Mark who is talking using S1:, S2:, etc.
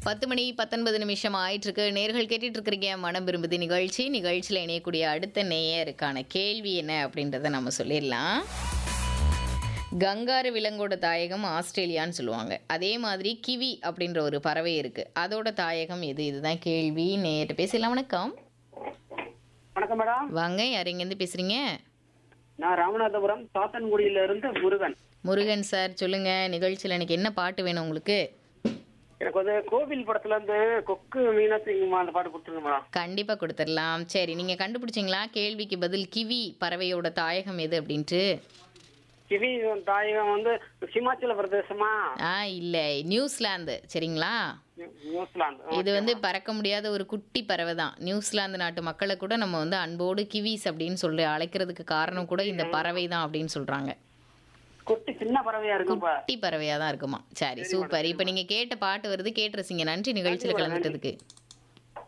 S1: பத்து மணி பத்தொன்பது நிமிஷம் ஆயிட்டு இருக்கு நேர்கள் கேட்டுட்டு இருக்கிறீங்க மனம் விரும்புது நிகழ்ச்சி நிகழ்ச்சியில் இணையக்கூடிய அடுத்த நேயருக்கான கேள்வி என்ன அப்படின்றத நம்ம சொல்லிடலாம் கங்காரு விலங்கோட தாயகம் ஆஸ்திரேலியான்னு சொல்லுவாங்க அதே மாதிரி கிவி அப்படின்ற ஒரு பறவை இருக்கு அதோட தாயகம் எது இதுதான் கேள்வி நேயர்கிட்ட பேசலாம் வணக்கம்
S2: வணக்கம் மேடம்
S1: வாங்க யார் எங்கேருந்து பேசுறீங்க
S2: நான் ராமநாதபுரம் சாத்தன்குடியில இருந்து முருகன்
S1: முருகன் சார் சொல்லுங்க நிகழ்ச்சியில் எனக்கு என்ன பாட்டு வேணும் உங்களுக்கு
S2: எனக்கு வந்து கோவில் படத்துல இருந்து கொக்கு மீனாட்சிங்கம்மா அந்த பாட்டு கொடுத்துருங்க மேடம்
S1: கண்டிப்பா கொடுத்துடலாம் சரி நீங்க கண்டுபிடிச்சிங்களா கேள்விக்கு பதில் கிவி பறவையோட தாயகம் எது அப்படின்ட்டு
S2: கிவி தாயகம் வந்து ஹிமாச்சல பிரதேசமா
S1: ஆ இல்ல நியூசிலாந்து சரிங்களா
S2: நியூ- நியூசிலாந்து
S1: இது வந்து பறக்க முடியாத ஒரு குட்டி பறவை தான் நியூசிலாந்து நாட்டு மக்களை கூட நம்ம வந்து அன்போடு கிவிஸ் அப்படின்னு சொல்லி அழைக்கிறதுக்கு காரணம் கூட இந்த பறவை தான் அப்படின்னு சொல்றாங்க
S2: குட்டி சின்ன பறவையா இருக்கும் இப்ப
S1: குட்டி பறவையா தான் இருக்குமா சரி சூப்பர் இப்போ நீங்க கேட்ட பாட்டு வருது கேட்டு ரசிங்க நன்றி நிகழ்ச்சியில் கலந்துட்டதுக்கு